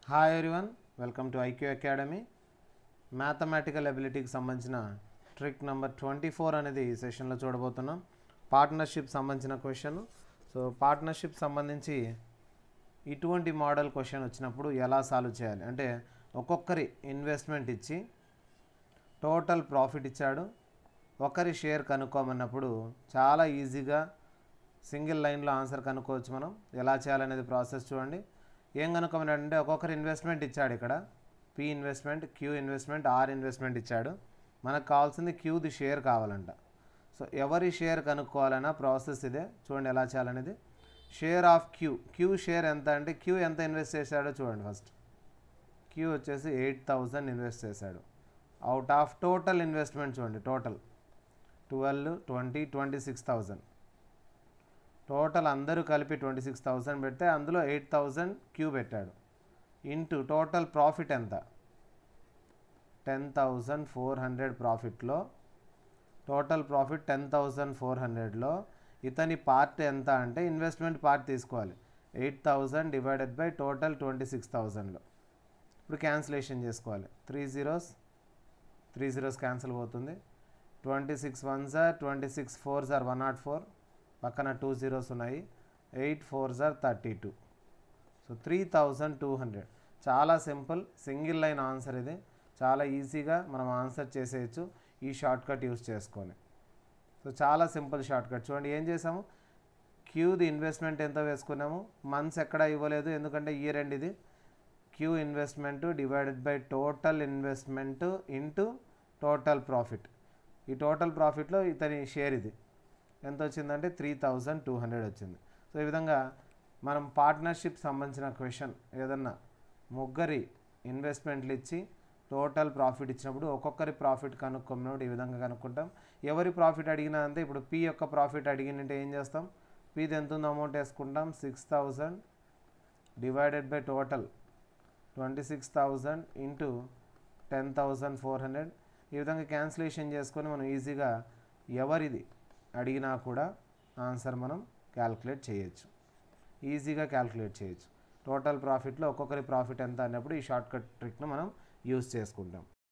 hi everyone welcome to IQ academy mathematical అబిలిటీకి సంబంధించిన trick number twenty four అనేది ఈ సెషన్లో చూడబోతున్నాం పార్ట్నర్షిప్ సంబంధించిన క్వశ్చన్ సో పార్ట్నర్షిప్ సంబంధించి ఇటువంటి మోడల్ క్వశ్చన్ వచ్చినప్పుడు ఎలా సాల్వ్ చేయాలి అంటే ఒక్కొక్కరి ఇన్వెస్ట్మెంట్ ఇచ్చి టోటల్ ప్రాఫిట్ ఇచ్చాడు ఒకరి షేర్ కనుక్కోమన్నప్పుడు చాలా ఈజీగా సింగిల్ లైన్లో ఆన్సర్ కనుక్కోవచ్చు మనం ఎలా చేయాలనేది ప్రాసెస్ చూడండి ఏం కనుక్కోమన్నాడంటే ఒక్కొక్కరు ఇన్వెస్ట్మెంట్ ఇచ్చాడు ఇక్కడ P investment Q investment R investment ఇచ్చాడు మనకు కావాల్సింది క్యూది షేర్ కావాలంట సో ఎవరి షేర్ కనుక్కోవాలన్నా ప్రాసెస్ ఇదే చూడండి ఎలా చేయాలనేది share of Q Q share ఎంత అంటే క్యూ ఎంత ఇన్వెస్ట్ చేశాడో చూడండి ఫస్ట్ క్యూ వచ్చేసి ఎయిట్ థౌజండ్ ఇన్వెస్ట్ చేశాడు అవుట్ ఆఫ్ టోటల్ ఇన్వెస్ట్మెంట్ చూడండి total twelve twenty twenty six thousand total అందరూ కలిపి ట్వంటీ సిక్స్ థౌజండ్ పెడితే అందులో ఎయిట్ థౌజండ్ క్యూ పెట్టాడు ఇంటూ టోటల్ ప్రాఫిట్ ఎంత టెన్ థౌజండ్ ఫోర్ హండ్రెడ్ ప్రాఫిట్లో total profit ten thousand four హండ్రెడ్లో ఇతని పార్ట్ ఎంత అంటే ఇన్వెస్ట్మెంట్ పార్ట్ తీసుకోవాలి eight thousand divided by total twenty six థౌజండ్లో ఇప్పుడు క్యాన్సిలేషన్ చేసుకోవాలి three zeros three zeros cancel పోతుంది twenty six one sir twenty six four sir one not four పక్కన టూ జీరోస్ ఉన్నాయి eight four sir thirty two so three thousand two hundred చాలా simple single line answer ఇది చాలా ఈజీగా మనం answer చేసేయచ్చు ఈ షార్ట్ కట్ యూస్ చేసుకొని సో చాలా సింపుల్ షార్ట్ కట్ చూడండి ఏం చేసాము క్యూది ఇన్వెస్ట్మెంట్ ఎంత వేసుకున్నాము మంత్స్ ఎక్కడ ఇవ్వలేదు ఎందుకంటే ఇయర్ ఎండ్ ఇది Q investment divided by total investment into total profit ఈ టోటల్ ప్రాఫిట్లో ఇతని షేర్ ఇది ఎంత వచ్చిందంటే త్రీ థౌజండ్ టూ హండ్రెడ్ వచ్చింది సో ఈ విధంగా మనం పార్ట్నర్షిప్ సంబంధించిన క్వశ్చన్ ఏదన్నా ముగ్గురి ఇన్వెస్ట్మెంట్లు ఇచ్చి టోటల్ ప్రాఫిట్ ఇచ్చినప్పుడు ఒక్కొక్కరి ప్రాఫిట్ కనుక్కున్నప్పుడు ఈ విధంగా కనుక్కుంటాం ఎవరి ప్రాఫిట్ అడిగినా అంతే ఇప్పుడు పి యొక్క ప్రాఫిట్ అడిగినంటే ఏం చేస్తాం పిది ఎంత ఉందో అమౌంట్ వేసుకుంటాం six thousand divided by total twenty six thousand into ten thousand four hundred ఈ విధంగా క్యాన్సిలేషన్ చేసుకొని మనం ఈజీగా ఎవరిది అడిగినా కూడా ఆన్సర్ మనం క్యాల్కులేట్ చేయొచ్చు ఈజీగా క్యాల్కులేట్ చేయొచ్చు టోటల్ ప్రాఫిట్లో ఒక్కొక్కరి ప్రాఫిట్ ఎంత అన్నప్పుడు ఈ షార్ట్ కట్ ట్రిక్ను మనం యూస్ చేసుకుంటాం